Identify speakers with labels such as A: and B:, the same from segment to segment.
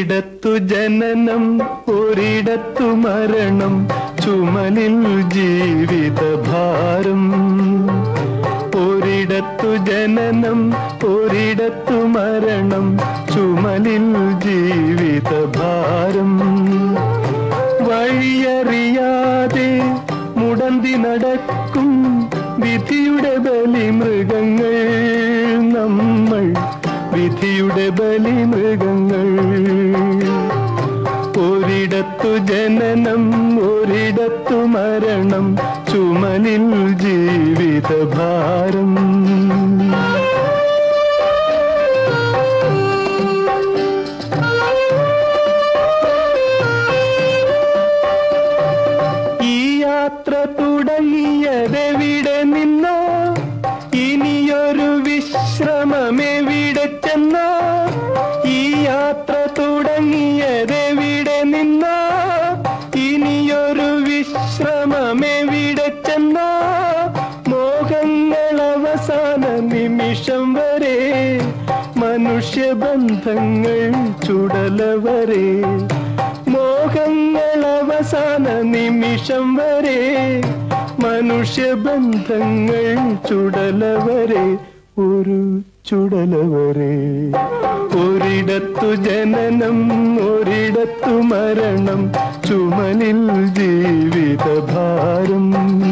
A: ഒരിടത്തു ജനനം ഒരിടത്തു മരണം ചുമലിൽ ജീവിതഭാരം ഒരിടത്തു ജനനം ഒരിടത്തു മരണം ചുമലിൽ ജീവിതഭാരം വഴിയറിയാതെ മുടന്തി നടക്കും വിധിയുടെ ബലി മൃഗങ്ങൾ നമ്മൾ വിധിയുടെ ബലി മൃഗങ്ങൾ ഒരിടത്തു ജനനം ഒരിടത്തു മരണം ചുമലിൽ ജീവിതഭാരം ഈ യാത്ര തുടങ്ങിയതെവിടെ നിന്നോ ഇനിയൊരു വിശ്രമമെവിടെ ചെന്നോ ഈ യാത്ര തുടങ്ങിയതെവിടെ നിന്നോ ഇനിയൊരു വിശ്രമമെവിടെ ചെന്നോ മോഹങ്ങൾ അവസാന നിമിഷം വരെ മനുഷ്യബന്ധങ്ങൾ ചുടലവരെ മോഹങ്ങൾ അവസാന നിമിഷം വരെ മനുഷ്യബന്ധങ്ങൾ ചുടലവരെ ഒരു ചുടലവരെ ഒരിടത്തു ജനനം ഒരിടത്തു മരണം ചുമലിൽ ജീവിതഭാരം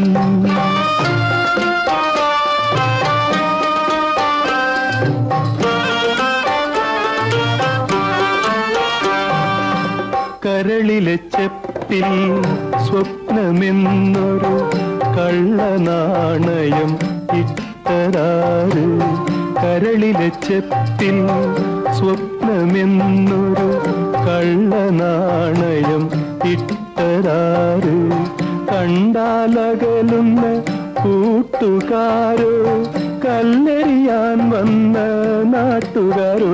A: കരളിലെ ചെപ്പിൽ സ്വപ്നമെന്നൊരു കള്ളനാണയം ഇട്ടതാറ് കരളിലെ ചെപ്പിൽ സ്വപ്നമെന്നൊരു കള്ളനാണയം ഇട്ടതാറ് കണ്ടാലകലുന്ന കൂട്ടുകാരോ കല്ലെറിയാൻ വന്ന നാട്ടുകാരോ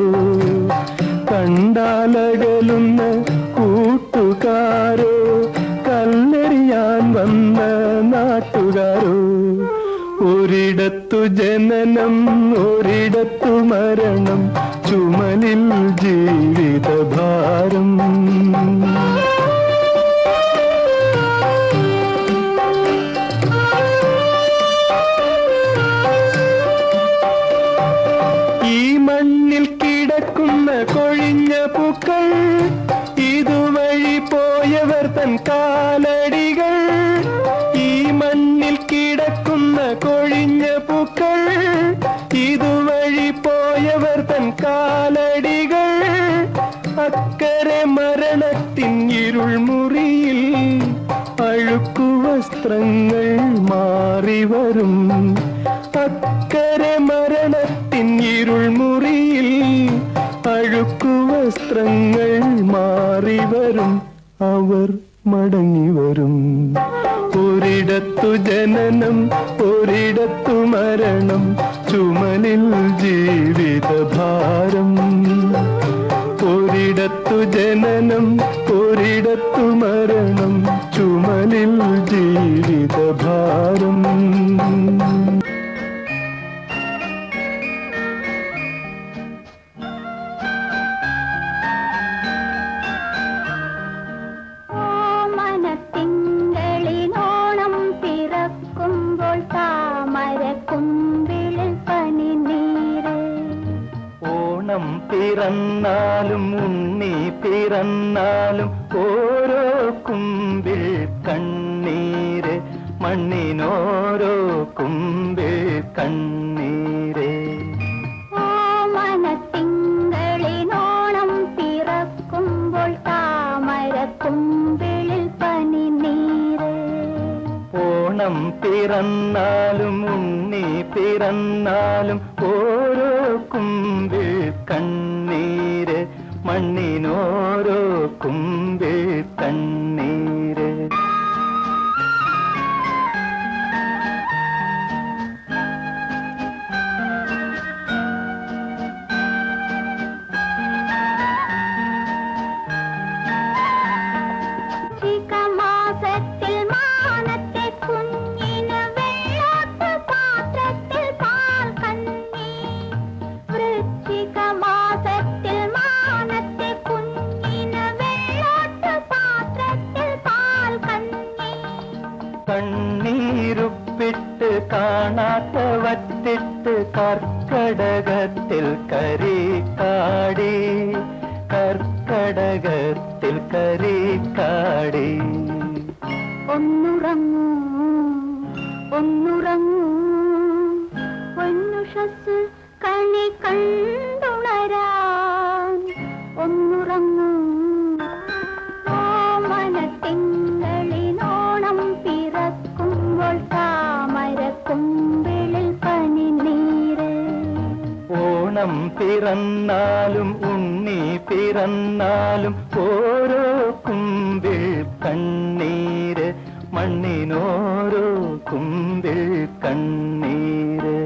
A: കണ്ടാലകലുന്ന കൂട്ടുകാരോ കല്ലെറിയാൻ വന്ന നാട്ടുകാരോ ഒരിടത്തു ജനനം ഒരിടത്തു മരണം ചുമലിൽ ജീവിതഭാരം ഈ മണ്ണിൽ കിടക്കുന്ന കൊഴിഞ്ഞ പൂക്കൾ ഇതുവഴി പോയവർ തൻ കാലടികൾ ഈ മണ്ണിൽ കിടക്കുന്ന കൊഴിഞ്ഞ പൂക്കൾ ഇതുവഴി പോയവർ തൻ കാലടികൾ അക്കരെ മരണത്തിൻ ഇരുൾ മുറിയിൽ അഴുക്കു വസ്ത്രങ്ങൾ മാറി വരും അക്കരെ മരണത്തിൻ ഇരുൾ മുറിയിൽ അഴുക്കു വസ്ത്രങ്ങൾ മാറി വരും അവർ മടങ്ങി വരും ഒരിടത്തു ജനനം ഒരിടത്തു മരണം ചുമലിൽ ജീവിതഭാരം ഒരിടത്തു ജനനം ഒരിടത്തു മരണം ചുമലിൽ ജീവിതഭാരം
B: ഓമനത്തിങ്കളിനോണം പിറക്കുമ്പോൾ താമരക്കുമ്പിളിൽ പനിനീര്
A: ഓണം പിറന്നാലും ഉണ്ണി പിറന്നാലും ഓരോ കുമ്പിൽ കണ്ണീര് മണ്ണിനോരോ കുമ്പിൽ കണ്ണീര്
B: ഓമനത്തിങ്കളിനോണം പിറക്കുമ്പോൾ താമരക്കുമ്പിളിൽ പനിനീര്
A: ഓണം പിറന്നാലും ഉണ്ണി പിറന്നാലും ഓരോ കുമ്പിൽ കണ്ണീര് മണ്ണിനോരോ കുമ്പിൽ കണ്ണീര്
B: മാസത്തിൽ മാനത്തെ കുഞ്ഞിന് വെള്ളാത്ത പാത്രത്തിൽ പാൽ കന്നി വൃശ്ചിക മാസത്തിൽ മാനത്തെ കുഞ്ഞിന്
A: കണ്ണീരുപ്പിട്ട് കാണാത്ത വറ്റിട്ട് കർക്കടകത്തിൽ കരിക്കാടി കർക്കടകത്തിൽ കരിക്കാടി
B: ഒന്നുറങ്ങൂ ഒന്നുറങ്ങൂ പൊന്നുഷസ് കണി കണ്ടുണരാൻ ഒന്നുറങ്ങൂ ഓമനത്തിങ്കളിനോണം പിറക്കുമ്പോൾ താമരക്കുമ്പിളിൽ പനിനീര്
A: ഓണം പിറന്നാലും ഉണ്ണി പിറന്നാലും ഓരോ കുമ്പിൾ കണ്ണീര് മണ്ണിനോരോ കുമ്പിൾ കണ്ണീര്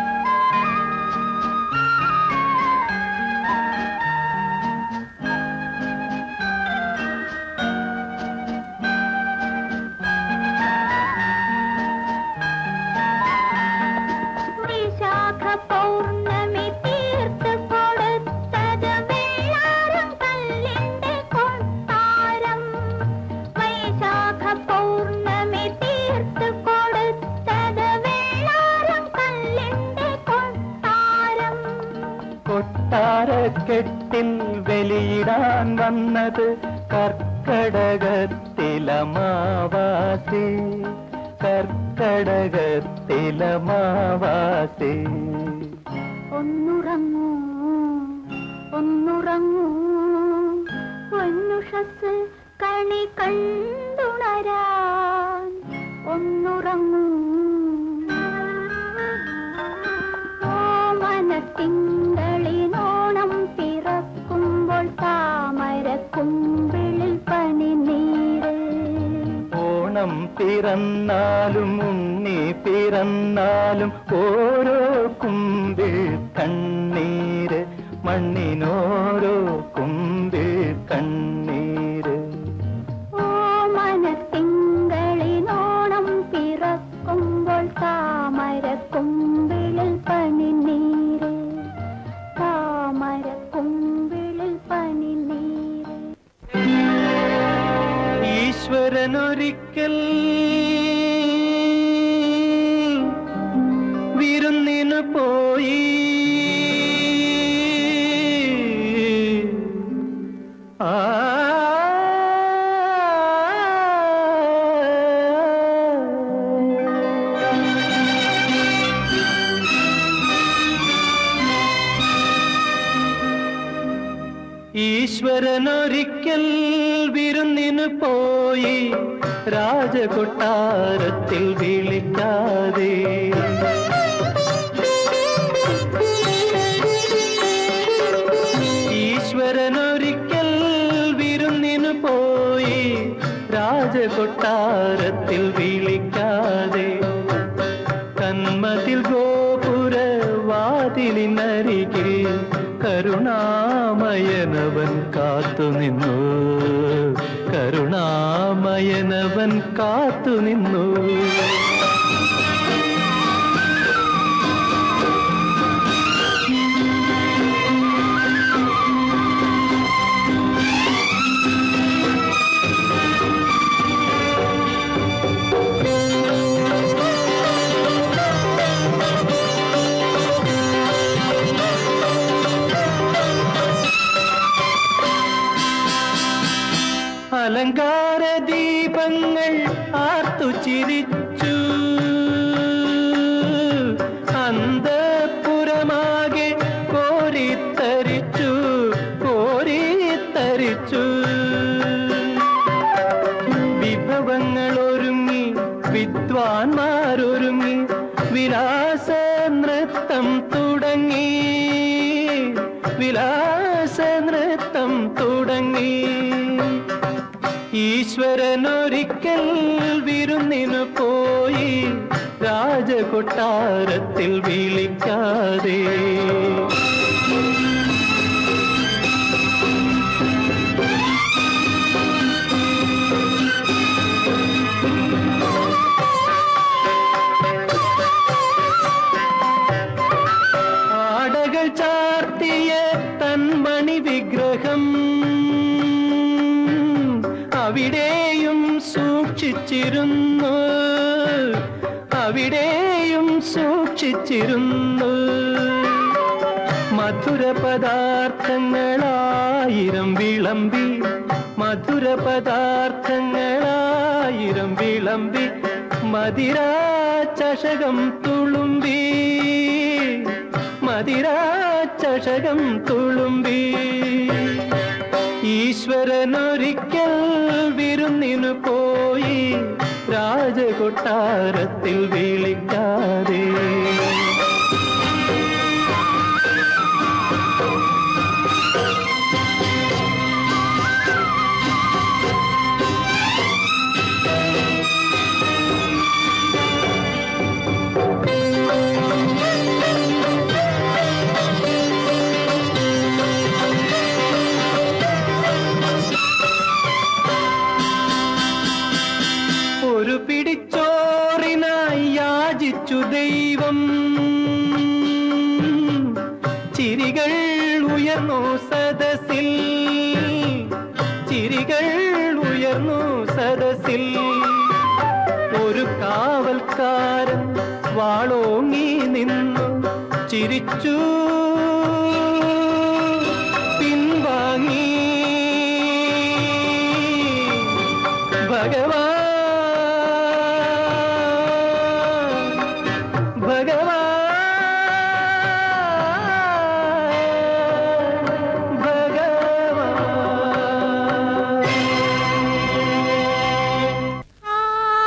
B: വിശാഖ പൗർണമി തീർത്ത് കൊടുത്തത് വെള്ളാരം കല്ലിന്റെ കൊട്ടാരം വൈശാഖ പൗർണമി തീർത്ത് കൊടുത്തത് വെള്ളാരം കല്ലിന്റെ കൊട്ടാരം
A: കൊട്ടാരക്കെട്ടിൽ വെളിയിടാൻ വന്നത് കർക്കടകത്തിലമാവാസി കർക്കടകത്തിലമാവാസി
B: ഒന്നുറങ്ങൂ ഒന്നുറങ്ങൂ പൊന്നുഷസ് കണി കണ്ടുണരാൻ ഒന്നുറങ്ങൂ ഓമനത്തിങ്കളിനോണം പിറക്കുമ്പോൾ താമരക്കുമ്പിളിൽ പനിനീര്
A: ഓണം പിറന്നാലും ഉണ്ണി പിറന്നാലും ഓരോ കുമ്പിൾ കണ്ണീര് മണ്ണിനോരോ കുമ്പിൾ കണ്ണീര്
B: ഓമനത്തിങ്കളിനോണം പിറക്കുമ്പോൾ താമരക്കുമ്പിളിൽ പനിനീര് താമരക്കുമ്പിളിൽ പനിനീര്
A: ഈശ്വരനൊരിക്കൽ വിരുന്നിനു പോയി ആ ഈശ്വരനൊരിക്കൽ വിരുന്നിനു പോയി രാജകൊട്ടാരത്തിൽ വിളിക്കാതെ ഈശ്വരനൊരിക്കൽ വിരുന്നിനു പോയി രാജകൊട്ടാരത്തിൽ വിളിക്കാതെ കന്മതിൽ ഗോപുര വാതിലിനരികിൽ കരുണാമയനവൻ കാത്തുനിന്നു കരുണാമയനവൻ കാത്തുനിന്നു അലങ്കാര ദീപങ്ങൾ ആർത്തു ചിരിച്ചു അന്തപുരമാകെ കോരിത്തരിച്ചു കോരിത്തരിച്ചു വിഭവങ്ങൾ ഒരുങ്ങി വിദ്വാൻമാരൊരുങ്ങി വിലാസ നൃത്തം തുടങ്ങി വിലാസ നൃത്തം തുടങ്ങി ഈശ്വരനൊരിക്കൽ വിരുന്നിനു പോയി രാജകൊട്ടാരത്തിൽ വിളിക്കാതെ ആടകൾ ചാർത്തിയ തന്മണി വിഗ്രഹം അവിടെയും സൂക്ഷിച്ചിരുന്നു അവിടെയും സൂക്ഷിച്ചിരുന്നു മധുര പദാർത്ഥങ്ങളായിരം വിളമ്പി മധുര പദാർത്ഥങ്ങളായിരം വിളമ്പി മതിരാ ചഷകം തുളുമ്പി മതിരാ ചഷകം തുളുമ്പി ഈശ്വരനൊരിക്കൽ വിരുന്നിനു പോയി രാജകൊട്ടാരത്തിൽ വിളിക്കാതെ ഒരു പിടിച്ചോറിനായി യാചിച്ചു ദൈവം ചിരികൾ ഉയർന്നു സദസ്സിൽ ചിരികൾ ഉയർന്നു സദസ്സിൽ ഒരു കാവൽക്കാരൻ വാളോങ്ങി നിന്നു ചിരിച്ചു പിൻവാങ്ങി ഭഗവാൻ ഭഗവാൻ ഭഗവാൻ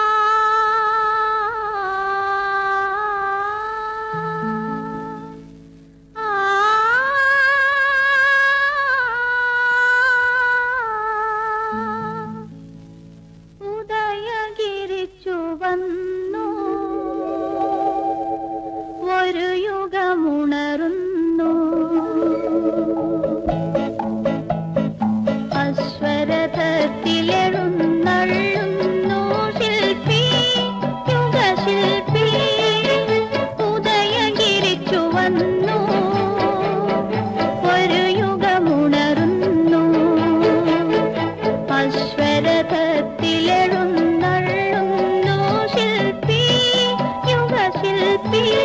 B: ഉദയഗിരിച്ചു വന്നു ഒരു യുഗമുണരുന്നു അശ്വരഥത്തിലെഴുന്നള്ളുന്നു ശില്പി യുഗശില്പി ഉദയഗിരിച്ചു വന്നു ഒരു യുഗമുണരുന്നു അശ്വരഥത്തിലെഴുന്നള്ളുന്നു ശില്പി യുഗശില്പി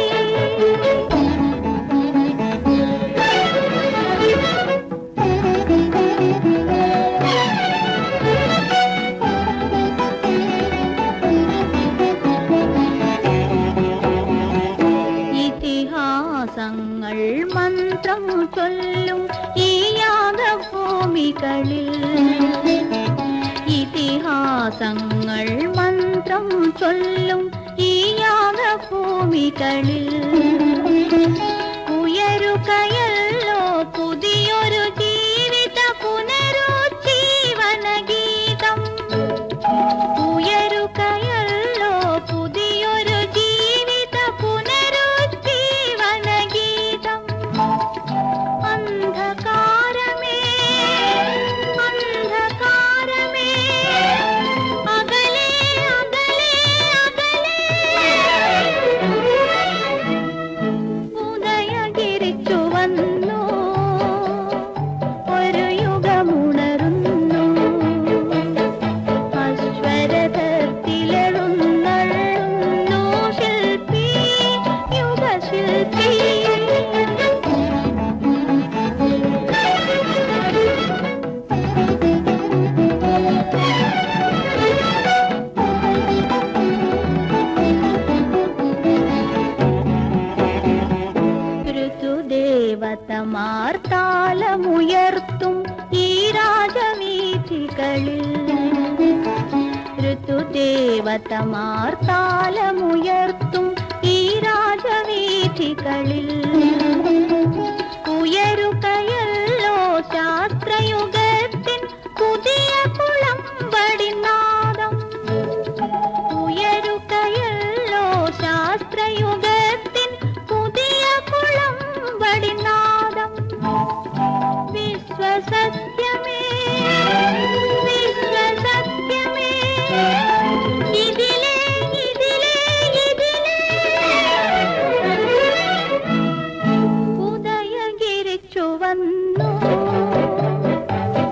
B: ഇതിഹാസങ്ങൾ മന്ത്രം ചൊല്ലും ഈ യാഗഭൂമികളിൽ ഇതിഹാസങ്ങൾ മന്ത്രം ചൊല്ലും ഈ യാഗഭൂമികളിൽ ഉയരുകയല്ലോ പുതിയൊരു ജീവിത പുനരുജ്ജീവന ഗീതം ഉയരുകയല്ലോ പുതിയൊരു ജീവിത പുനരുജ്ജീവന ഗീതം അന്ധകാരമേ അന്ധകാരമേ അകലേ അകലേ അകലേ ഉദയഗിരിച്ചു വന്നു ഒരു യുഗമുണരുന്നു അശ്വരഥത്തിലെഴുന്നള്ളുന്നു ശില്പി യുഗശില്പി ഋതുദേവതമാർത്താലമുയർത്തും ഈ രാജവീഥികളിൽ ഋതുദേവതമാർത്താലമുയർത്തും ഈ രാജവീഥികളിൽ ഉയരുകയല്ലോ ശാസ്ത്രയുഗത്തിൻ പുതിയ കുളമ്പടിനാദം ഉയരുകയല്ലോ ശാസ്ത്രയുഗത്തിൻ പുതിയ കുളമ്പടിനാദം വിശ്വസത്യമേ വിശ്വസത്യമേ ഇതിലേ ഇതിലേ ഇതിലേ ഉദയഗിരിച്ചു വന്നു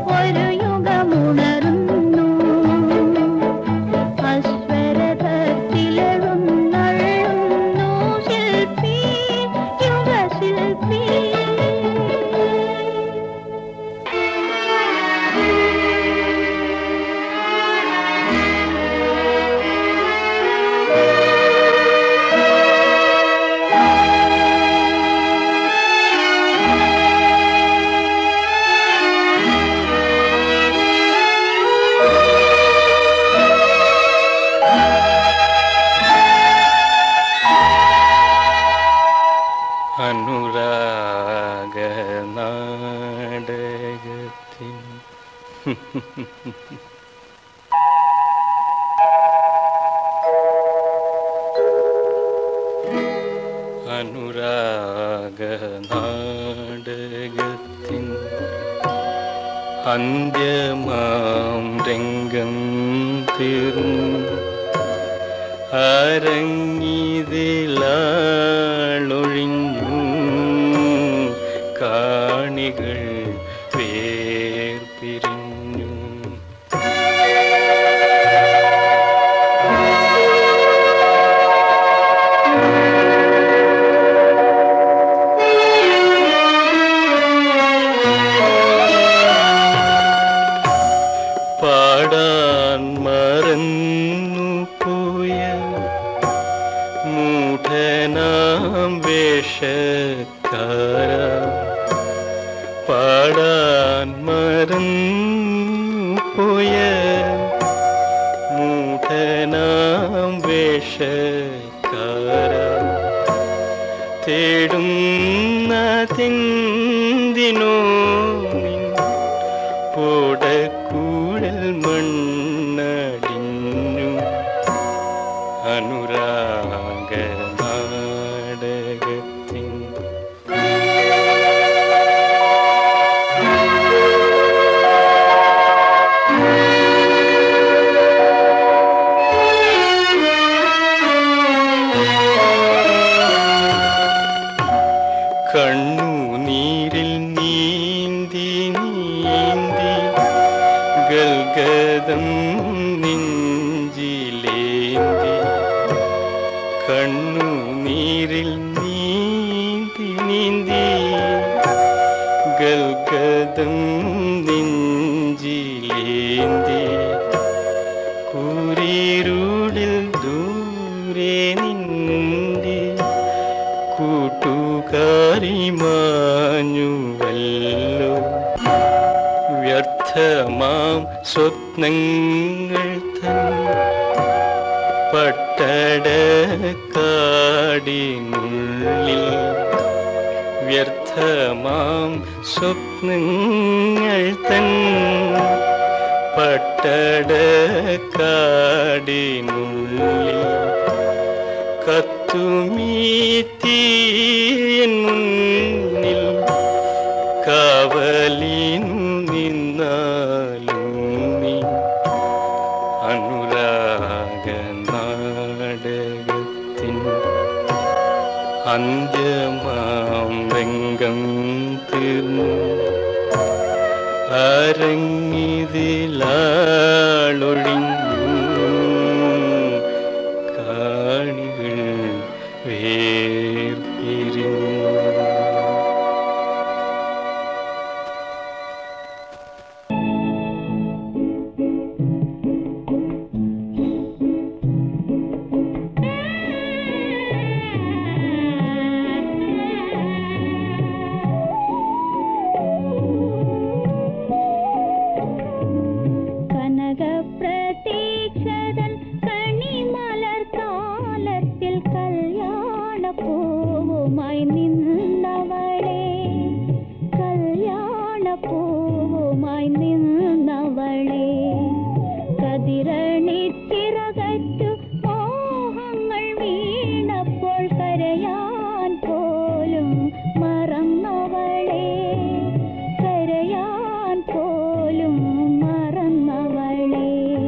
A: അനുരാഗ നാടകത്തിൻ അന്ത്യമാം രംഗം തീർന്നു അരങ്ങിതിലൊഴിഞ്ഞു കാണികൾ വേർപിരിഞ്ഞു പാടാൻ മറന്നു പോയ മൂഢനാം വേഷക്കാര പാടാൻ മറന്നു പോയ മൂഢനാം വേഷക്കാര തേടുന്നതെന്തിനോ നിൻ ഓടക്കൂടൽ മണ്ണടിഞ്ഞു അനുരാഗ നാടകത്തിൻ കണ്ണുനീരിൽ നീന്തി നീന്തി ഗൽഗതം നെഞ്ചിലേന്തി കണ്ണുനീരിൽ നീന്തി നീന്തി ഗൽഗതം നെഞ്ചിലേന്തി കൂരിരുളിൽ ദൂരെ നിന്റെ കൂട്ടുകാരി മാഞ്ഞുവല്ലോ വ്യർത്ഥമാം സ്വപ്നങ്ങൾ തൻ പട്ടടക്കാടിനുള്ളിൽ വ്യർത്ഥമാം സ്വപ്നങ്ങൾ തൻ പട്ടടക്കാടിനുള്ളിൽ കത്തുമീത്തീയൻ മുന്നിൽ കാവലിനു നിന്നാലും നീ അനുരാഗ നാടകത്തിൻ അന്ത്യമാം രംഗം തീർന്നു അരങ്ങിതിലാളൊഴിഞ്ഞു കാണികൾ വേർപിരിഞ്ഞു
B: കനകപ്രതീക്ഷതൻ കണിമലർ കാലത്തിൽ കല്യാണപ്പൂവുമായി നിന്നവളെ കല്യാണപ്പൂവുമായി നിന്നവളെ കതിരണി ചിറകറ്റു മോഹങ്ങൾ വീണപ്പോൾ കരയാൻ പോലും മറന്നവളെ കരയാൻ പോലും മറന്നവളെ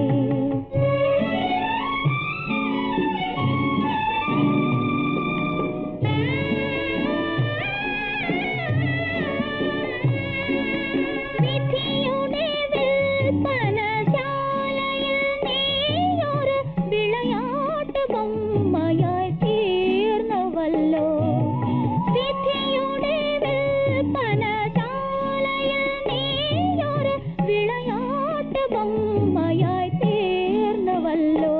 B: വിധിയുടെ വിൽപ്പനശാലയിൽ നീയൊരു വിളയാട്ട് ബൊമ്മയായി തീർന്നുവല്ലോ വിധിയുടെ വിൽപ്പനശാലയിൽ നീയൊരു വിളയാട്ട് ബൊമ്മയായി തീർന്നുവല്ലോ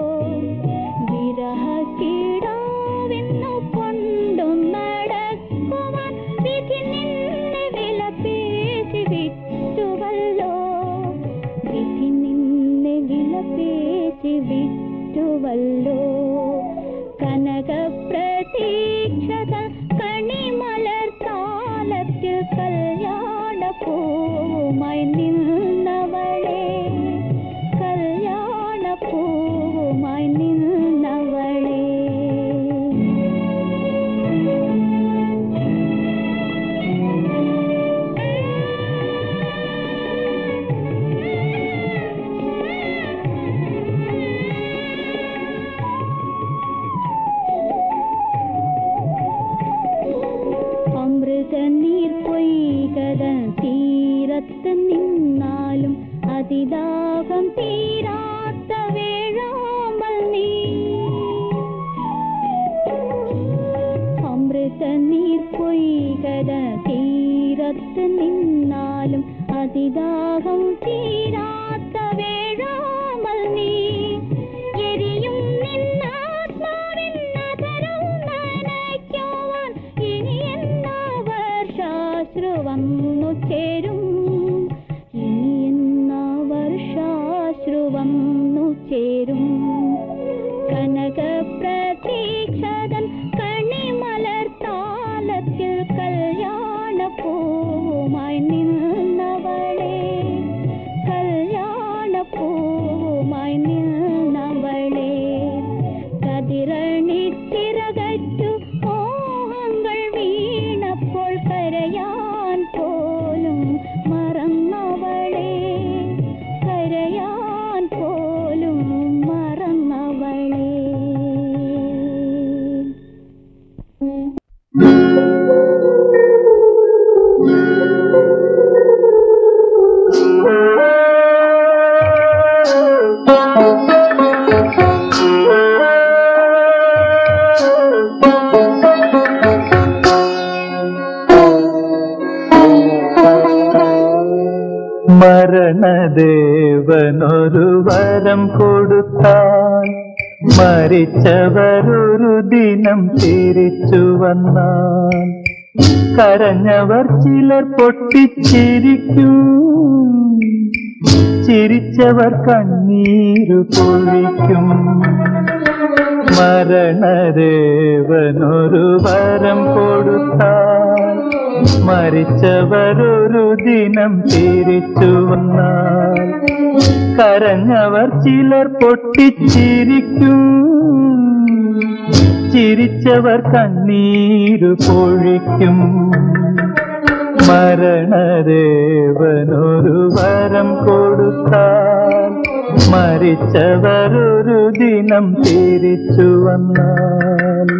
B: വിരഹക്കീടാവെന്നു കൊണ്ടു നടക്കുവാൻ വിധി നിന്നെ വിലപേശി വിറ്റുവല്ലോ വിധി നിന്നെ വിലപേശി വിറ്റുവല്ലോ കനകപ്രതീക്ഷത കണിമലർ കാലത്തിൽ കല്യാണപ്പൂവുമായി നിന്നവളെ കല്യാണപ്പൂവുമായി നിന്നവളെ അതിദാഹം തീരാത്ത വേഴാമ്പൽ നീ അമൃത നീർ പൊയ്കത തീരത്ത് നിന്നാലും അതിദാഹം തീരാത്ത വേഴാമ്പൽ നീ എരിയും നിന്നാത്മാവിൻ നഗരം നനയ്ക്കുവാൻ ഇനി എന്നാ വർഷാശ്രു വന്നു ചേരും ഇനി എന്നാ വർഷാശ്രു വന്നു ചേരും കനക പ്രതീക്ഷതൻ കണിമലർ താലത്തിൽ കല്യാണ പൂവുമായി നിന്നവളെ കല്യാണ പൂവുമായി നിന്നവളെ കതിരണി തിരകറ്റു മോഹങ്ങൾ വീണപ്പോൾ കരയാൻ പോലും മറന്നവളെ കരയാൻ പോലും മറന്നവളെ
C: മരണദേവനൊരു വരം കൊടുത്താൽ മരിച്ചവരൊരു ദിനം തിരിച്ചു വന്നാൽ കരഞ്ഞവർ ചിലർ പൊട്ടിച്ചിരിക്കും ചിരിച്ചവർ കണ്ണീരു പൊഴിക്കും മരണദേവനൊരു വരം കൊടുത്താൽ മരിച്ചവരൊരു ദിനം തിരിച്ചു വന്നാൽ കരഞ്ഞവർ ചിലർ പൊട്ടിച്ചിരിക്കും ചിരിച്ചവർ കണ്ണീരു പൊഴിക്കും മരണദേവനൊരു വരം കൊടുത്താൽ മരിച്ചവരൊരു ദിനം തിരിച്ചു വന്നാൽ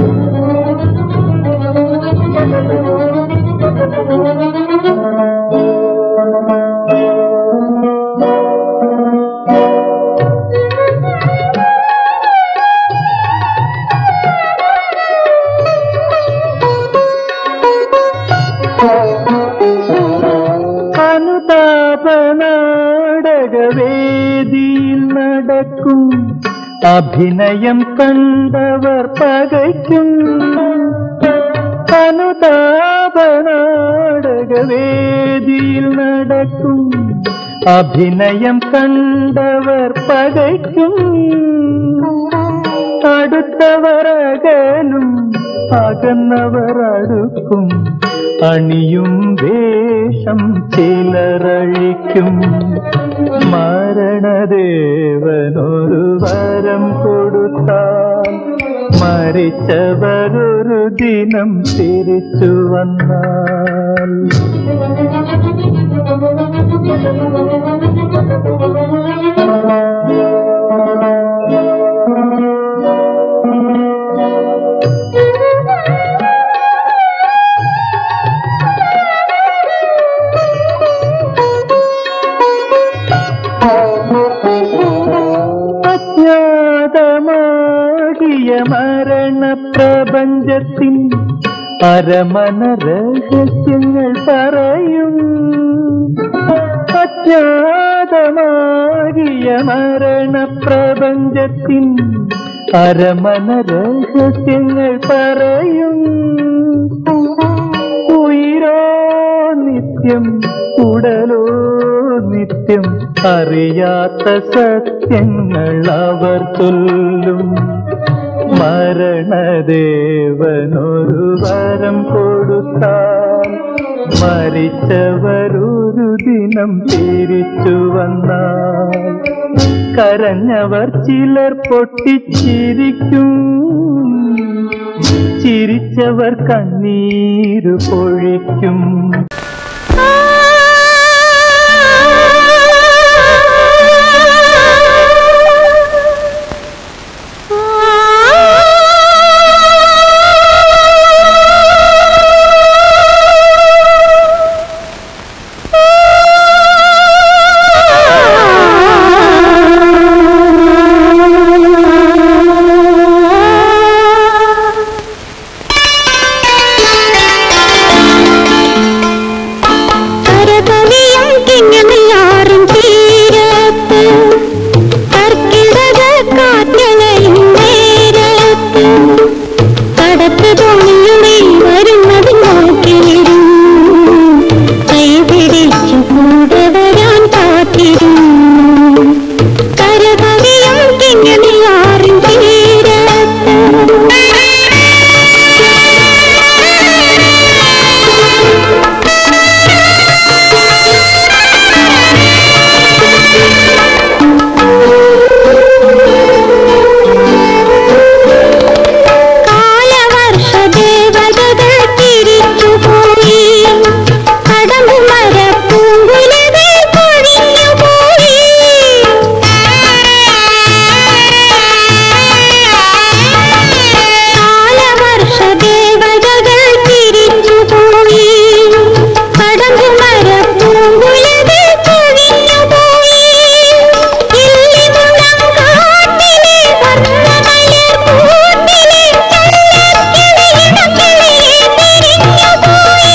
C: അനുതാപനാടകവേദിയിൽ നടക്കും അഭിനയം കണ്ടവർ പകയ്ക്കും അനുതാപനാടകവേദിയിൽ നടക്കും അഭിനയം കണ്ടവർ പകയ്ക്കും അടുത്തവർ അകലും അകന്നവർ അടുക്കും അണിയും വേഷം ചിലറഴിക്കും മരണദേവനൊരു വരം കൊടുത്താൽ മരിച്ചവരൊരു ദിനം തിരിച്ചു വന്നാൽ അജ്ഞാതമാകിയ മരണപ്രപഞ്ചത്തിൻ പരമന രഹസ്യങ്ങൾ പറയും അജ്ഞാതമാകിയ മരണപ്രപഞ്ചത്തിൻ പരമന രഹസ്യങ്ങൾ പറയും ഉയിരോ നിത്യം ഉടലോ നിത്യം അറിയാത്ത സത്യങ്ങൾ അവർ ചൊല്ലും മരണദേവനൊരു വരം കൊടുത്താൽ മരിച്ചവരൊരു ദിനം തിരിച്ചു വന്നാൽ കരഞ്ഞവർ ചിലർ പൊട്ടിച്ചിരിക്കും ചിരിച്ചവർ കണ്ണീരു പൊഴിക്കും
B: ആ തോണിയുമേ വരുന്നത് നോക്കിയിരുന്നു കൈപിടിച്ചു കൂടെ വരാൻ കാത്തിരുന്നു കരകവിയും കിങ്ങിണിയാറിൻ കാലവർഷ ദേവതകൾ തിരിച്ചുപോയി കടമ്പുമര പൂങ്കുലകൾ പൊഴിഞ്ഞുപോയി കാലവർഷ ദേവതകൾ തിരിച്ചുപോയി കടമ്പുമര പൂങ്കുലകൾ പൊഴിഞ്ഞുപോയി ഇല്ലിമുളം കാട്ടിലെ വർണ്ണമലർ കൂട്ടിലെ ചൊല്ലക്കിളിയിടക്കിളിയെ പിരിഞ്ഞുപോയി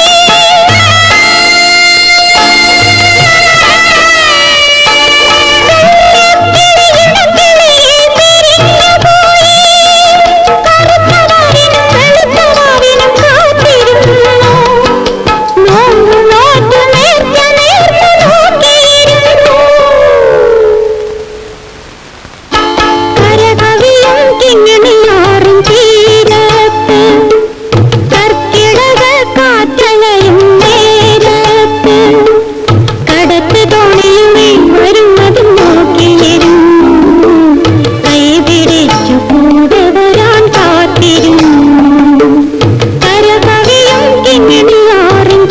B: കാറ്റലയും നേരത്ത് കടത്ത് തോണിയുമേ വരുന്നതും നോക്കിയിരുന്നു കൈ പിടിച്ചു കൂടെ വരാൻ കാത്തിരുന്നു കരകവിയും കിങ്ങിണിയാറിൻ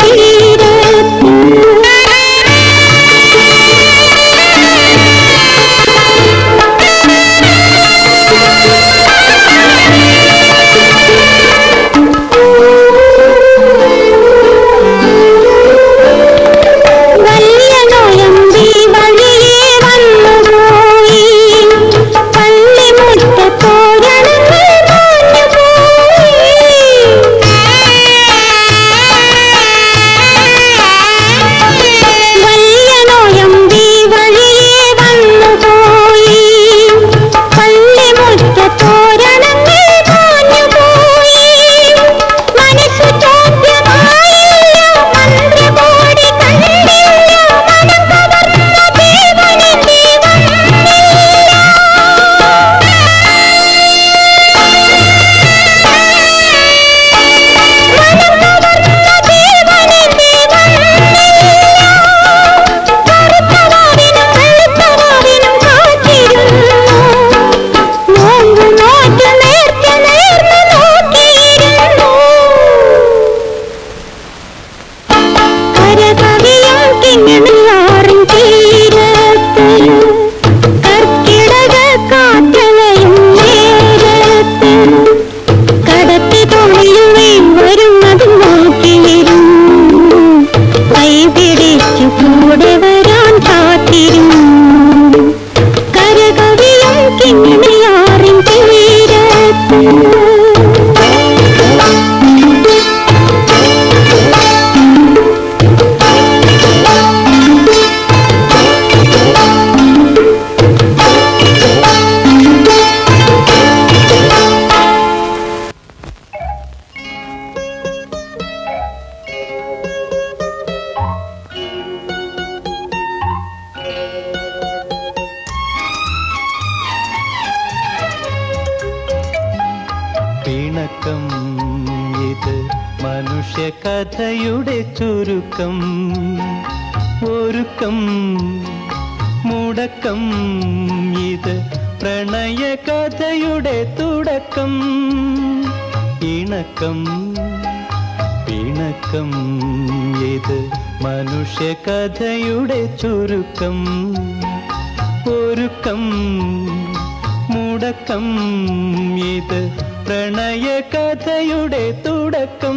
B: വലിയ നോയമ്പി വഴിയേ വന്നുപോയി പള്ളിമുറ്റ തോരണങ്ങൾ വലിയ നോയമ്പി വഴിയേ വന്നുപോയി പള്ളിമുറ്റ തോരണങ്ങൾ മാഞ്ഞുപോയി മനസ്സു ചോദ്യമായില്ല മന്ത്രകോടി കണ്ടില്ല മനം കവർന്ന ദേവനിന്റെ കറുത്തവാവിനും വെളുത്തവാവിനും കാത്തിരുന്നു നോമ്പു നോറ്റ് നേർച്ച നേർന്ന് നോക്കിയിരുന്നു കരകവിയും കിങ്ങിണിയാറിൻ തീരത്ത് കർക്കിടക കാറ്റലയും നേരത്ത് കടത്തി തോണിയുമേ വരുന്നത് നോക്കിയിരുന്നു കൈ പിടിച്ചു കൂടെ വരാൻ കാത്തിരുന്നു കരകവിയും കിങ്ങിണിയാറിൻ തീരത്ത്
C: പിണക്കം ഇത് മനുഷ്യ കഥയുടെ ചുരുക്കം ഒരുക്കം മുടക്കം ഇത് പ്രണയ കഥയുടെ തുടക്കം ഇണക്കം പിണക്കം ഇത് മനുഷ്യ കഥയുടെ ചുരുക്കം ഒരുക്കം മുടക്കം ഇത് പ്രണയ കഥയുടെ തുടക്കം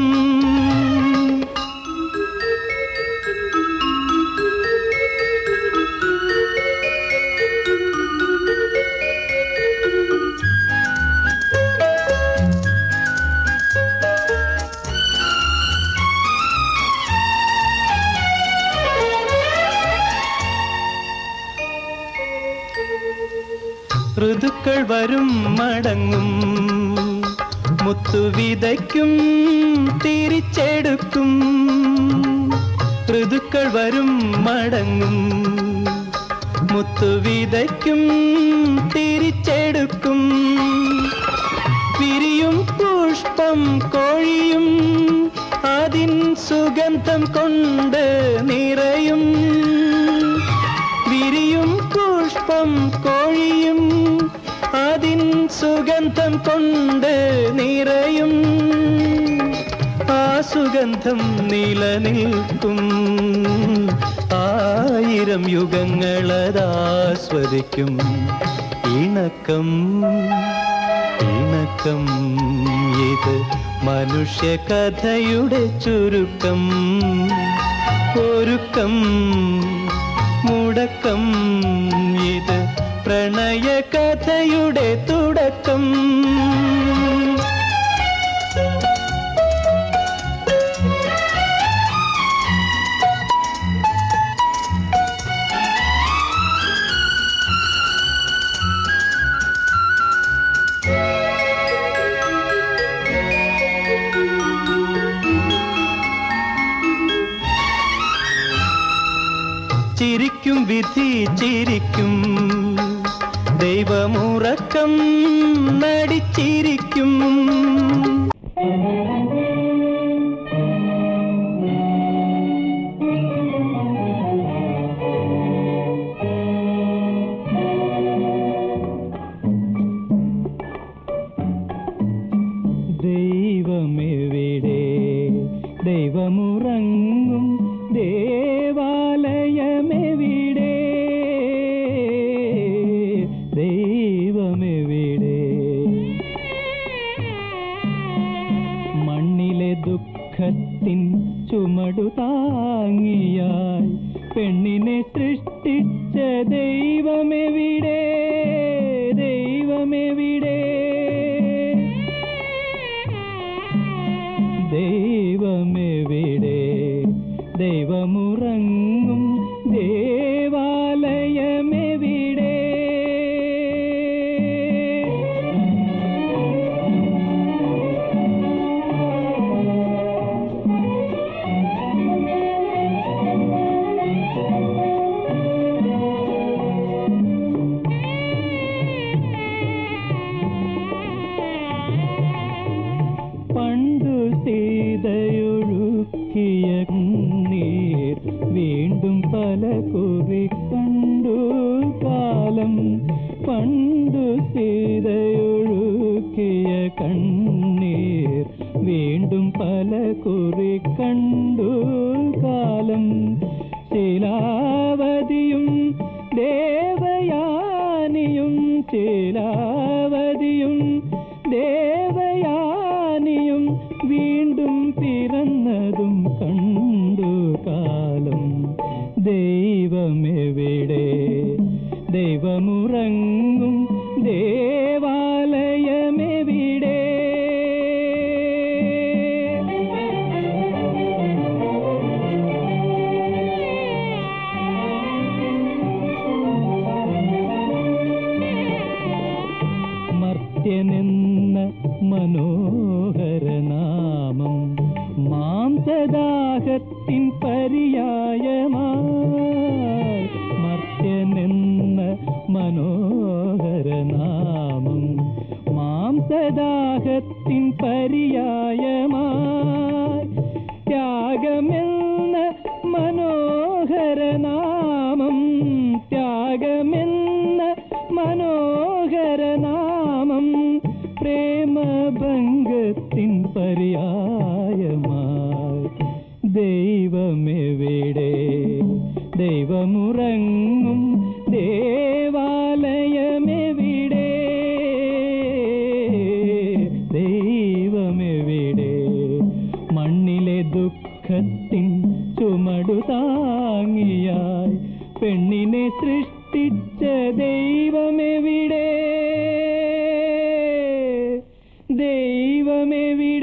C: ഋതുക്കൾ വരും മടങ്ങും മുത്തു വിതയ്ക്കും തിരിച്ചെടുക്കും ഋതുക്കൾ വരും മടങ്ങും മുത്തു വിതയ്ക്കും തിരിച്ചെടുക്കും വിരിയും പുഷ്പം കോഴിയും അതിൻ സുഗന്ധം കൊണ്ട് നിറയും വിരിയും പുഷ്പം കോഴിയും അതിൻ സുഗന്ധം കൊണ്ട് നിറയും ആ സുഗന്ധം നിലനിൽക്കും ആയിരം യുഗങ്ങളതാസ്വദിക്കും ഇണക്കം ഇണക്കം ഇത് മനുഷ്യ കഥയുടെ ചുരുക്കം ഒരുക്കം മുടക്കം ഇത് പ്രണയ കഥയുടെ തുടക്കം ചിരിക്കും വിധി ചിരിക്കും ദൈവമുറക്കം നടിച്ചിരിക്കും ദൈവമെവിടെ ദൈവമുറങ്ങും ദേവാലയമെവിടെ ദൈവമെവിടെ മണ്ണിലെ ദുഃഖത്തിൻ ചുമടു താങ്ങിയായി പെണ്ണിനെ സൃഷ്ടിച്ച ദൈവമെവിടെ ദൈവമെവിടെ ദൈവമെവിടെ ദൈവമുറങ്ങും ദേവാലയമെവിടെ പണ്ടു സീതയൊഴുക്കിയ നീർ വീണ്ടും പല കുറി കണ്ടു കാലം പണ്ടു സീതയൊഴുക്കിയ കണ്ണീർ വീണ്ടും പല കുറി കണ്ടു കാലം ശീലാവതിയും ദേവയാനിയും ശീലാവതിയും ദേവയാനിയും വീണ്ടും പിറന്നതും കണ്ടു കാലം ദൈവമെവിടെ ദൈവമുറങ്ങും ദേവാലയമെവിടെ മർത്യനെന്ന മനോഹര നാമം മാംസദാഹത്തിൻ പര്യായമായി മർത്യനെന്ന മനോഹര നാമം മാംസദാഹത്തിൻ പര്യായമായി ത്യാഗമെന്ന മനോഹര നാമം ത്യാഗമെന്ന മനോഹര നാമം പ്രേമഭംഗത്തിൻ പര്യായമായി ദൈവമെവിടെ ദൈവമുറങ്ങും ദേവാലയമെവിടെ ദൈവമെവിടെ മണ്ണിലെ ദുഃഖത്തിൻ ചുമടു താങ്ങിയായി പെണ്ണിനെ സൃഷ്ടിച്ച ദൈവമെവിടെ ദൈവമെവിടെ